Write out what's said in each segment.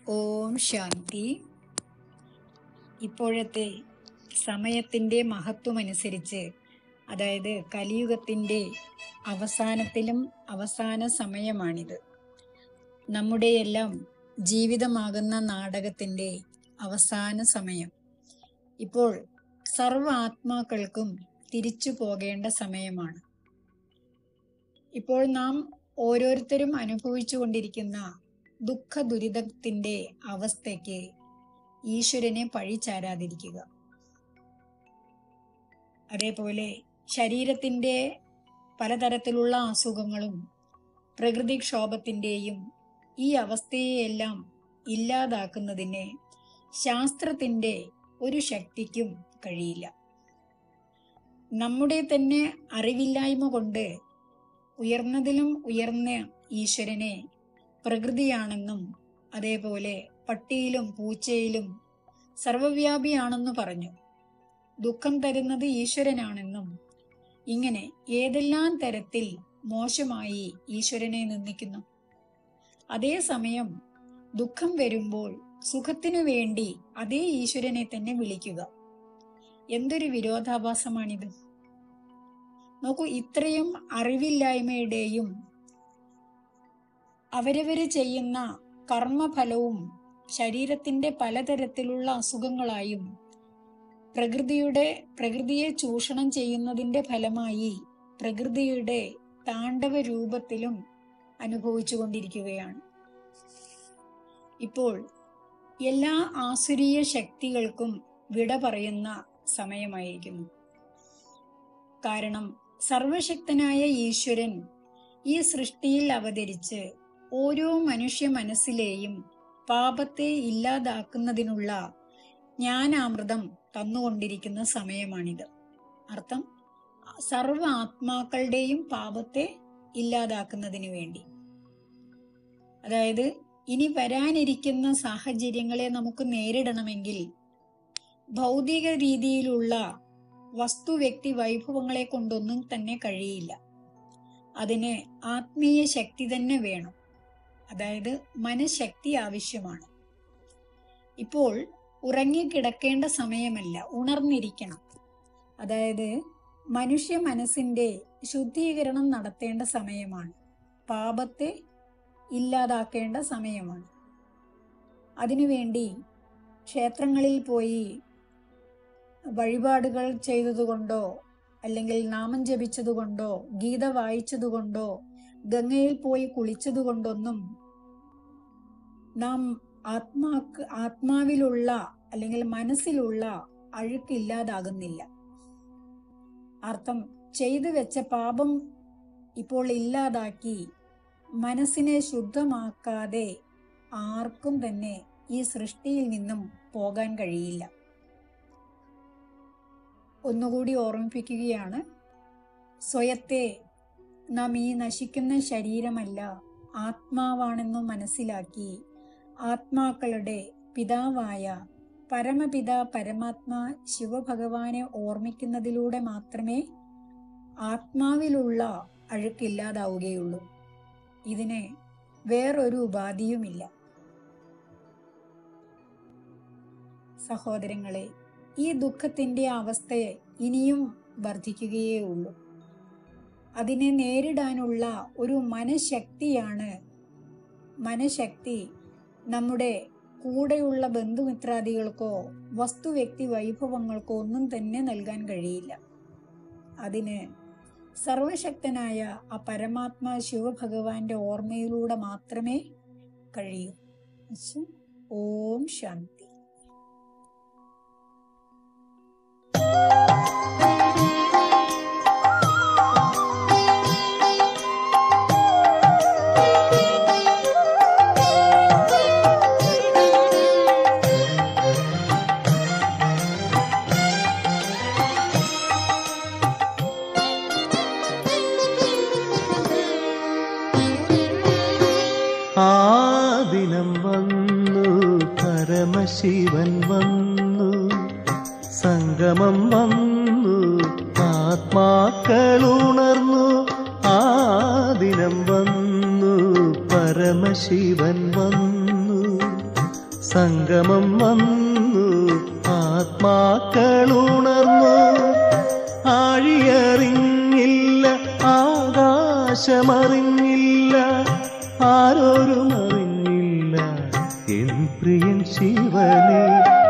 ഓം ശാന്തി ഇപ്പോഴത്തെ സമയത്തിൻ്റെ മഹത്വമനുസരിച്ച് അതായത് കലിയുഗത്തിൻ്റെ അവസാനത്തിലും അവസാന സമയമാണിത് നമ്മുടെയെല്ലാം ജീവിതമാകുന്ന നാടകത്തിൻ്റെ അവസാന സമയം ഇപ്പോൾ സർവ ആത്മാക്കൾക്കും തിരിച്ചു പോകേണ്ട സമയമാണ് ഇപ്പോൾ നാം ഓരോരുത്തരും അനുഭവിച്ചു കൊണ്ടിരിക്കുന്ന ദുഃഖ ദുരിതത്തിൻ്റെ അവസ്ഥയ്ക്ക് ഈശ്വരനെ പഴിചാരാതിരിക്കുക അതേപോലെ ശരീരത്തിൻ്റെ പലതരത്തിലുള്ള അസുഖങ്ങളും പ്രകൃതിക്ഷോഭത്തിൻ്റെയും ഈ അവസ്ഥയെയെല്ലാം ഇല്ലാതാക്കുന്നതിന് ശാസ്ത്രത്തിൻ്റെ ഒരു ശക്തിക്കും കഴിയില്ല നമ്മുടെ തന്നെ അറിവില്ലായ്മ കൊണ്ട് ഉയർന്നതിലും ഉയർന്ന ഈശ്വരനെ പ്രകൃതിയാണെന്നും അതേപോലെ പട്ടിയിലും പൂച്ചയിലും സർവവ്യാപിയാണെന്ന് പറഞ്ഞു ദുഃഖം തരുന്നത് ഈശ്വരനാണെന്നും ഇങ്ങനെ ഏതെല്ലാം തരത്തിൽ മോശമായി ഈശ്വരനെ നിന്ദിക്കുന്നു അതേസമയം ദുഃഖം വരുമ്പോൾ സുഖത്തിനു വേണ്ടി അതേ ഈശ്വരനെ തന്നെ വിളിക്കുക എന്തൊരു വിരോധാഭാസമാണിത് നോക്കൂ ഇത്രയും അറിവില്ലായ്മയുടെയും അവരവര് ചെയ്യുന്ന കർമ്മഫലവും ശരീരത്തിന്റെ പലതരത്തിലുള്ള അസുഖങ്ങളായും പ്രകൃതിയുടെ പ്രകൃതിയെ ചൂഷണം ചെയ്യുന്നതിന്റെ ഫലമായി പ്രകൃതിയുടെ താണ്ഡവ രൂപത്തിലും അനുഭവിച്ചു കൊണ്ടിരിക്കുകയാണ് ഇപ്പോൾ എല്ലാ ആസുരീയ ശക്തികൾക്കും വിട പറയുന്ന സമയമായിരിക്കുന്നു കാരണം സർവശക്തനായ ഈശ്വരൻ ഈ സൃഷ്ടിയിൽ അവതരിച്ച് ഓരോ മനുഷ്യ മനസ്സിലെയും പാപത്തെ ഇല്ലാതാക്കുന്നതിനുള്ള ജ്ഞാനാമൃതം തന്നുകൊണ്ടിരിക്കുന്ന സമയമാണിത് അർത്ഥം സർവ ആത്മാക്കളുടെയും പാപത്തെ ഇല്ലാതാക്കുന്നതിന് വേണ്ടി അതായത് ഇനി വരാനിരിക്കുന്ന സാഹചര്യങ്ങളെ നമുക്ക് നേരിടണമെങ്കിൽ ഭൗതിക രീതിയിലുള്ള വസ്തു വ്യക്തി വൈഭവങ്ങളെ കൊണ്ടൊന്നും തന്നെ കഴിയില്ല അതിന് ആത്മീയ ശക്തി തന്നെ വേണം അതായത് മനഃശക്തി ആവശ്യമാണ് ഇപ്പോൾ ഉറങ്ങിക്കിടക്കേണ്ട സമയമല്ല ഉണർന്നിരിക്കണം അതായത് മനുഷ്യ മനസ്സിന്റെ ശുദ്ധീകരണം നടത്തേണ്ട സമയമാണ് പാപത്തെ ഇല്ലാതാക്കേണ്ട സമയമാണ് അതിനുവേണ്ടി ക്ഷേത്രങ്ങളിൽ പോയി വഴിപാടുകൾ ചെയ്തതുകൊണ്ടോ അല്ലെങ്കിൽ നാമം ജപിച്ചതുകൊണ്ടോ ഗീത വായിച്ചതുകൊണ്ടോ ഗംഗയിൽ പോയി കുളിച്ചതുകൊണ്ടൊന്നും നാം ആത്മാക്ക് ആത്മാവിലുള്ള അല്ലെങ്കിൽ മനസ്സിലുള്ള അഴുക്കില്ലാതാകുന്നില്ല അർത്ഥം ചെയ്തു വെച്ച പാപം ഇപ്പോൾ ഇല്ലാതാക്കി മനസ്സിനെ ശുദ്ധമാക്കാതെ ആർക്കും തന്നെ ഈ സൃഷ്ടിയിൽ നിന്നും പോകാൻ കഴിയില്ല ഒന്നുകൂടി ഓർമ്മിപ്പിക്കുകയാണ് സ്വയത്തെ നാം ഈ നശിക്കുന്ന ശരീരമല്ല ആത്മാവാണെന്നു മനസ്സിലാക്കി ആത്മാക്കളുടെ പിതാവായ പരമപിത പരമാത്മാ ശിവഭഗവാനെ ഓർമ്മിക്കുന്നതിലൂടെ മാത്രമേ ആത്മാവിലുള്ള അഴുക്കില്ലാതാവുകയുള്ളൂ ഇതിന് വേറൊരു ഉപാധിയുമില്ല സഹോദരങ്ങളെ ഈ ദുഃഖത്തിന്റെ അവസ്ഥയെ ഇനിയും വർദ്ധിക്കുകയേ ഉള്ളൂ അതിനെ നേരിടാനുള്ള ഒരു മനഃശക്തിയാണ് മനഃശക്തി നമ്മുടെ കൂടെയുള്ള ബന്ധുമിത്രാദികൾക്കോ വസ്തു വ്യക്തി വൈഭവങ്ങൾക്കോ ഒന്നും തന്നെ നൽകാൻ കഴിയില്ല അതിന് സർവശക്തനായ ആ പരമാത്മാ ശിവഭഗവാന്റെ ഓർമ്മയിലൂടെ മാത്രമേ കഴിയൂ ഓം ശാന്തി ആ ദിനം വന്നു പരമശിവൻ വന്നു സംഗമം വന്നു ആത്മാക്കൾ ഉണർന്നു ആ ദിനം വന്നു പരമശിവൻ വന്നു സംഗമം വന്നു ആത്മാക്കളുണർന്നു ആഴിയറിഞ്ഞില്ല ആകാശമറിഞ്ഞില്ല ആരോരും അറിഞ്ഞില്ല എൻ പ്രിയൻ ശിവനെ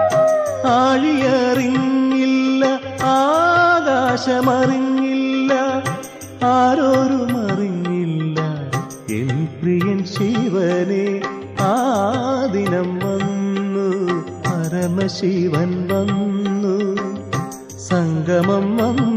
ആഴിയറിഞ്ഞില്ല ആകാശമറിഞ്ഞില്ല ആരോരും അറിഞ്ഞില്ല എൻ പ്രിയൻ ശിവനെ ആ ദിനം വന്നു പരമശിവൻ വന്നു സംഗമം വന്നു